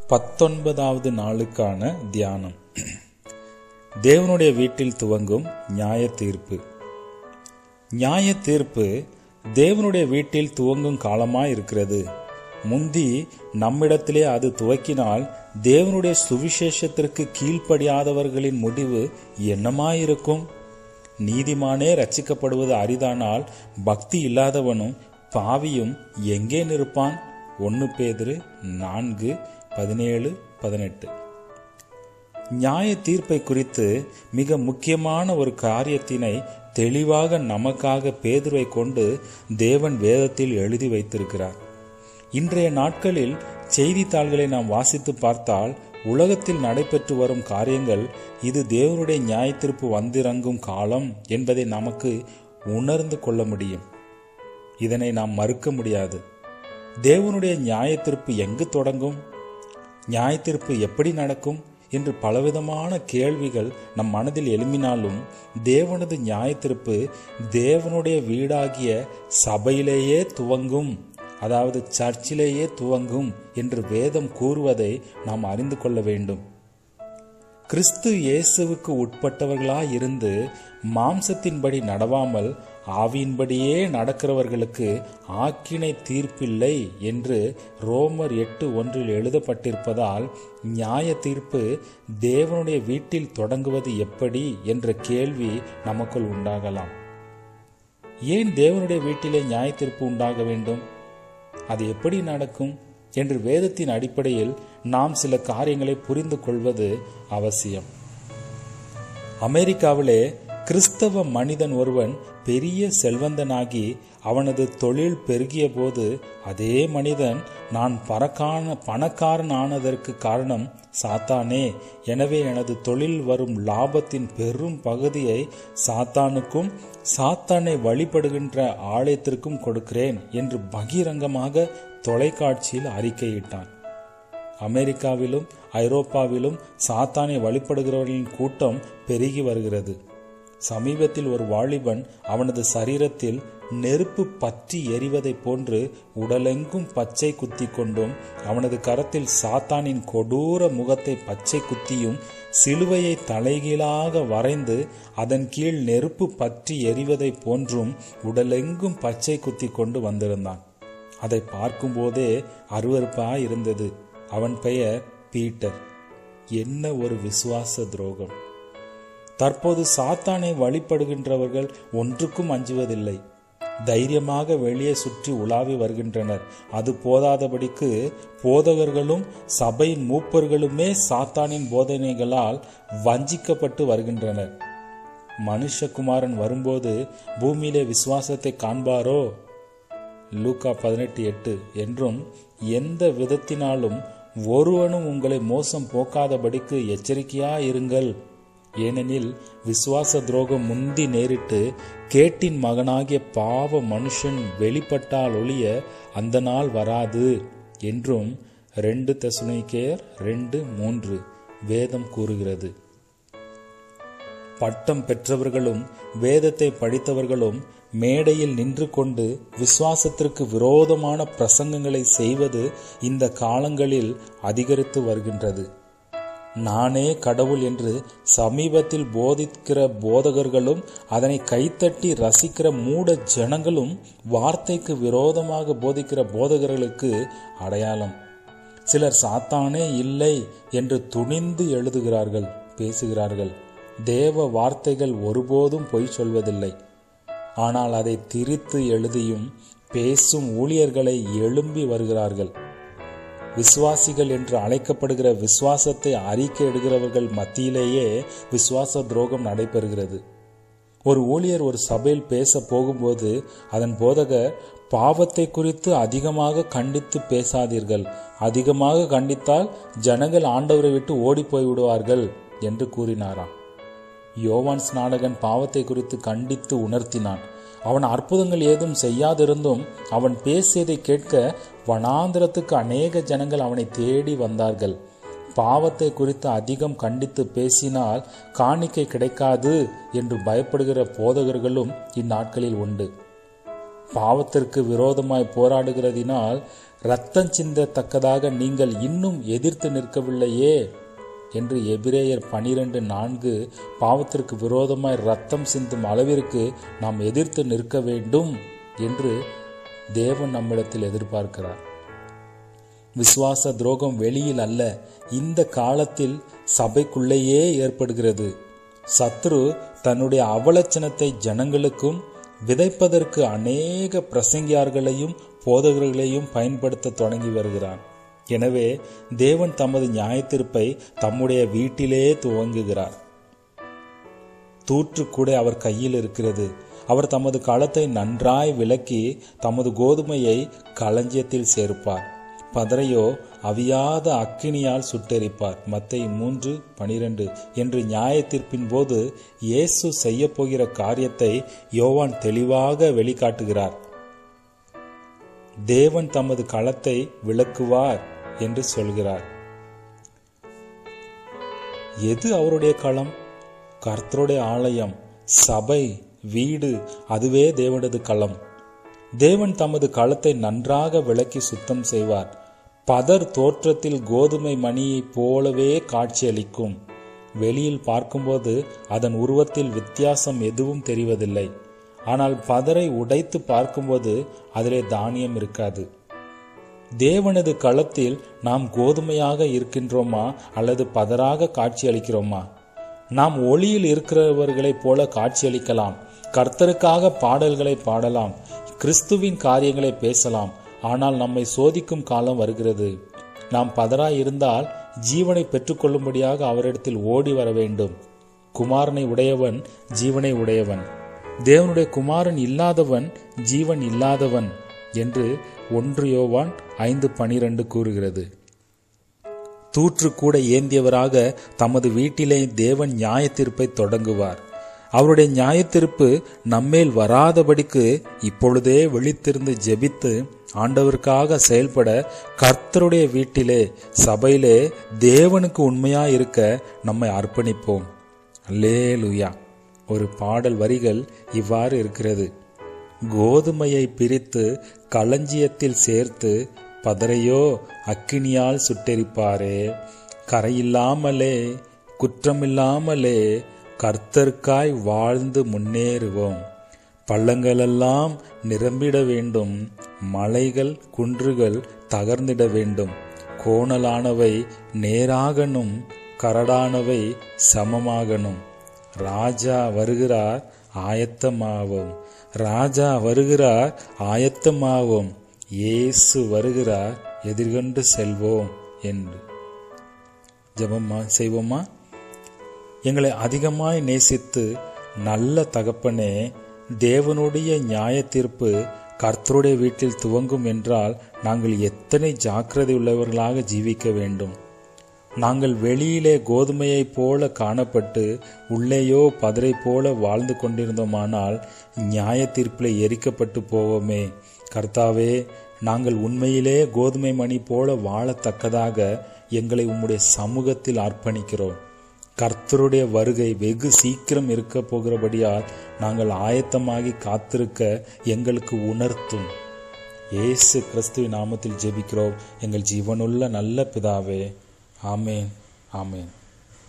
பத்தொன்பதாவது நாளுக்கான தியானம் தேவனுடைய வீட்டில் துவங்கும் நியாய தீர்ப்பு நியாய தீர்ப்பு தேவனுடைய வீட்டில் துவங்கும் காலமாய் இருக்கிறது முந்தி நம்மிடத்திலே அது துவக்கினால் தேவனுடைய சுவிசேஷத்திற்கு கீழ்ப்படியாதவர்களின் முடிவு என்னமாயிருக்கும் நீதிமானே ரட்சிக்கப்படுவது அரிதானால் பக்தி இல்லாதவனும் பாவியும் எங்கே நிற்பான் ஒன்னு பேதிரு நான்கு பதினேழு பதினெட்டு நியாய தீர்ப்பை குறித்து மிக முக்கியமான ஒரு காரியத்தினை தெளிவாக நமக்காக பேதுரை கொண்டு தேவன் வேதத்தில் எழுதி வைத்திருக்கிறார் இன்றைய நாட்களில் செய்தித்தாள்களை நாம் வாசித்து பார்த்தால் உலகத்தில் நடைபெற்று வரும் காரியங்கள் இது தேவனுடைய நியாயத்திருப்பு வந்திறங்கும் காலம் என்பதை நமக்கு உணர்ந்து கொள்ள முடியும் இதனை நாம் மறுக்க முடியாது தேவனுடைய நியாயத்திருப்பு எங்கு தொடங்கும் நியாயத்திருப்பு எப்படி நடக்கும் என்று பலவிதமான கேள்விகள் நம் மனதில் எழும்பினாலும் தேவனது நியாயத்திருப்பு தேவனுடைய வீடாகிய சபையிலேயே துவங்கும் அதாவது சர்ச்சிலேயே துவங்கும் என்று வேதம் கூறுவதை நாம் அறிந்து கொள்ள வேண்டும் கிறிஸ்து இயேசுவுக்கு உட்பட்டவர்களாய் இருந்து மாம்சத்தின்படி நடவாமல் ஆவியின்படியே நடக்கிறவர்களுக்கு ஆக்கினை தீர்ப்பில்லை என்று ரோமர் எட்டு ஒன்றில் எழுதப்பட்டிருப்பதால் நியாய தீர்ப்பு தேவனுடைய வீட்டில் தொடங்குவது எப்படி என்ற கேள்வி நமக்குள் உண்டாகலாம் ஏன் தேவனுடைய வீட்டிலே நியாய தீர்ப்பு உண்டாக வேண்டும் அது எப்படி நடக்கும் என்று வேதத்தின் அடிப்படையில் நாம் சில காரியங்களை புரிந்து கொள்வது அவசியம் அமெரிக்காவிலே கிறிஸ்தவ மனிதன் ஒருவன் பெரிய செல்வந்தனாகி அவனது தொழில் பெருகிய போது அதே மனிதன் நான் பறக்கான பணக்காரன் ஆனதற்கு காரணம் சாத்தானே எனவே எனது தொழில் வரும் லாபத்தின் பெரும் பகுதியை சாத்தானுக்கும் சாத்தானை வழிபடுகின்ற ஆலயத்திற்கும் கொடுக்கிறேன் என்று பகிரங்கமாக தொலைக்காட்சியில் அறிக்கையிட்டான் அமெரிக்காவிலும் ஐரோப்பாவிலும் சாத்தானை வழிபடுகிறவர்களின் கூட்டம் பெருகி வருகிறது சமீபத்தில் ஒரு வாலிபன் அவனது சரீரத்தில் நெருப்பு பற்றி எரிவதைப் போன்று உடலெங்கும் பச்சை குத்தி கொண்டும் அவனது கரத்தில் சாத்தானின் கொடூர முகத்தை பச்சை குத்தியும் சிலுவையை தலைகீழாக வரைந்து அதன் கீழ் நெருப்பு பற்றி எரிவதைப் போன்றும் உடலெங்கும் பச்சை குத்தி கொண்டு வந்திருந்தான் அதை பார்க்கும்போதே அருவறுப்பாய் இருந்தது அவன் பெயர் பீட்டர் என்ன ஒரு விசுவாச துரோகம் தற்போது சாத்தானை வழிபடுகின்றவர்கள் ஒன்றுக்கும் அஞ்சுவதில்லை தைரியமாக வெளியே சுற்றி உலாவி வருகின்றனர் அது போதாதபடிக்கு போதகர்களும் சபையின் மூப்பர்களுமே சாத்தானின் போதனைகளால் வஞ்சிக்கப்பட்டு வருகின்றனர் மனுஷகுமாரன் வரும்போது பூமியிலே விசுவாசத்தை காண்பாரோ லூக்கா பதினெட்டு எட்டு என்றும் எந்த விதத்தினாலும் ஒருவனும் உங்களை மோசம் போக்காதபடிக்கு எச்சரிக்கையா இருங்கள் ஏனெனில் விசுவாச துரோகம் முந்தி நேரிட்டு கேட்டின் மகனாகிய பாவ மனுஷன் வெளிப்பட்டால் ஒழிய அந்த நாள் வராது என்றும் ரெண்டு தசுனைக்கேர் ரெண்டு மூன்று வேதம் கூறுகிறது பட்டம் பெற்றவர்களும் வேதத்தை படித்தவர்களும் மேடையில் நின்று கொண்டு விசுவாசத்திற்கு விரோதமான பிரசங்கங்களை செய்வது இந்த காலங்களில் அதிகரித்து வருகின்றது நானே கடவுள் என்று சமீபத்தில் போதிக்கிற போதகர்களும் அதனை கைத்தட்டி ரசிக்கிற மூட ஜனங்களும் வார்த்தைக்கு விரோதமாக போதிக்கிற போதகர்களுக்கு அடையாளம் சிலர் சாத்தானே இல்லை என்று துணிந்து எழுதுகிறார்கள் பேசுகிறார்கள் தேவ வார்த்தைகள் ஒருபோதும் பொய் சொல்வதில்லை ஆனால் அதை திரித்து எழுதியும் பேசும் ஊழியர்களை எழும்பி வருகிறார்கள் விசுவாசிகள் என்று அழைக்கப்படுகிற விசுவாசத்தை அறிக்கை எடுகிறவர்கள் மத்தியிலேயே விசுவாச துரோகம் நடைபெறுகிறது ஒரு ஊழியர் ஒரு சபையில் பேச போகும்போது அதன் போதகர் பாவத்தை குறித்து அதிகமாக கண்டித்து பேசாதீர்கள் அதிகமாக கண்டித்தால் ஜனங்கள் ஆண்டவரை விட்டு ஓடி போய் விடுவார்கள் என்று கூறினாராம் யோவான் ஸ்நாடகன் பாவத்தை குறித்து கண்டித்து உணர்த்தினான் அவன் அற்புதங்கள் ஏதும் செய்யாதிருந்தும் அவன் பேசியதை கேட்க வனாந்திரத்துக்கு அநேக ஜனங்கள் அவனை தேடி வந்தார்கள் பாவத்தை குறித்து அதிகம் கண்டித்து பேசினால் காணிக்கை கிடைக்காது என்று பயப்படுகிற போதகர்களும் இந்நாட்களில் உண்டு பாவத்திற்கு விரோதமாய் போராடுகிறதினால் ரத்தம் சிந்தத்தக்கதாக நீங்கள் இன்னும் எதிர்த்து நிற்கவில்லையே என்று எபிரேயர் பனிரெண்டு நான்கு பாவத்திற்கு விரோதமாய் ரத்தம் சிந்தும் அளவிற்கு நாம் எதிர்த்து நிற்க வேண்டும் என்று தேவன் நம்மிடத்தில் எதிர்பார்க்கிறார் விசுவாச துரோகம் வெளியில் அல்ல இந்த காலத்தில் சபைக்குள்ளேயே ஏற்படுகிறது சத்ரு தன்னுடைய அவலட்சணத்தை ஜனங்களுக்கும் விதைப்பதற்கு அநேக பிரசங்கியார்களையும் போதகர்களையும் பயன்படுத்த தொடங்கி வருகிறான் எனவே தேவன் தமது நியாயத்தீர்ப்பை தம்முடைய வீட்டிலே துவங்குகிறார் தூற்று கூட அவர் கையில் இருக்கிறது அவர் தமது களத்தை நன்றாய் விளக்கி தமது கோதுமையை களஞ்சியத்தில் சேர்ப்பார் பதரையோ அவியாத அக்கினியால் சுட்டெரிப்பார் மத்தை மூன்று பனிரெண்டு என்று நியாயத்தீர்ப்பின் போது இயேசு செய்ய போகிற காரியத்தை யோவான் தெளிவாக வெளிக்காட்டுகிறார் தேவன் தமது களத்தை விளக்குவார் என்று சொல்கிறார் எது அவருடைய களம் கர்த்தருடைய ஆலயம் சபை வீடு அதுவே தேவனது களம் தேவன் தமது களத்தை நன்றாக விளக்கி சுத்தம் செய்வார் பதர் தோற்றத்தில் கோதுமை மணியைப் போலவே காட்சியளிக்கும் வெளியில் பார்க்கும்போது அதன் உருவத்தில் வித்தியாசம் எதுவும் தெரிவதில்லை ஆனால் பதரை உடைத்து பார்க்கும்போது அதிலே தானியம் இருக்காது தேவனது களத்தில் நாம் கோதுமையாக இருக்கின்றோமா அல்லது பதராக காட்சியளிக்கிறோமா நாம் ஒளியில் இருக்கிறவர்களைப் போல காட்சியளிக்கலாம் கர்த்தருக்காக பாடல்களை பாடலாம் கிறிஸ்துவின் காரியங்களை பேசலாம் ஆனால் நம்மை சோதிக்கும் காலம் வருகிறது நாம் பதராய் இருந்தால் ஜீவனை பெற்றுக்கொள்ளும்படியாக அவரிடத்தில் ஓடி வர வேண்டும் குமாரனை உடையவன் ஜீவனை உடையவன் தேவனுடைய குமாரன் இல்லாதவன் ஜீவன் இல்லாதவன் என்று ஒன்று யோவான் ஐந்து பனிரெண்டு கூறுகிறது தூற்று கூட ஏந்தியவராக தமது வீட்டிலே தேவன் நியாய தீர்ப்பை தொடங்குவார் அவருடைய நியாயத்தீர்ப்பு நம்மேல் வராதபடிக்கு இப்பொழுதே விழித்திருந்து ஜெபித்து ஆண்டவருக்காக செயல்பட கர்த்தருடைய வீட்டிலே சபையிலே தேவனுக்கு உண்மையா இருக்க நம்மை அர்ப்பணிப்போம் அல்லேலுயா ஒரு பாடல் வரிகள் இவ்வாறு இருக்கிறது கோதுமையை பிரித்து களஞ்சியத்தில் சேர்த்து பதரையோ அக்கினியால் சுட்டெரிப்பாரே கரையில்லாமலே குற்றமில்லாமலே கர்த்தருக்காய் வாழ்ந்து முன்னேறுவோம் பள்ளங்களெல்லாம் நிரம்பிட வேண்டும் மலைகள் குன்றுகள் தகர்ந்திட வேண்டும் கோணலானவை நேராகணும் கரடானவை சமமாகணும் ராஜா வருகிறார் ஆயத்தமாவோம் ராஜா வருகிறார் ஆயத்தமாவோம் இயேசு வருகிறார் எதிர்கொண்டு செல்வோம் என்று ஜெபமா செய்வோமா எங்களை அதிகமாய் நேசித்து நல்ல தகப்பனே தேவனுடைய நியாய தீர்ப்பு கர்த்தருடைய வீட்டில் துவங்கும் என்றால் நாங்கள் எத்தனை ஜாக்கிரதை உள்ளவர்களாக ஜீவிக்க வேண்டும் நாங்கள் வெளியிலே கோதுமையைப் போல காணப்பட்டு உள்ளேயோ பதரை போல வாழ்ந்து கொண்டிருந்தோமானால் நியாய தீர்ப்பில் எரிக்கப்பட்டு போவோமே கர்த்தாவே நாங்கள் உண்மையிலே கோதுமை மணி போல வாழத்தக்கதாக எங்களை உம்முடைய சமூகத்தில் அர்ப்பணிக்கிறோம் கர்த்தருடைய வருகை வெகு சீக்கிரம் இருக்க போகிறபடியால் நாங்கள் ஆயத்தமாகி காத்திருக்க எங்களுக்கு உணர்த்தும் இயேசு கிறிஸ்துவின் நாமத்தில் ஜெபிக்கிறோம் எங்கள் ஜீவனுள்ள நல்ல பிதாவே ஆமேன் ஆமேன்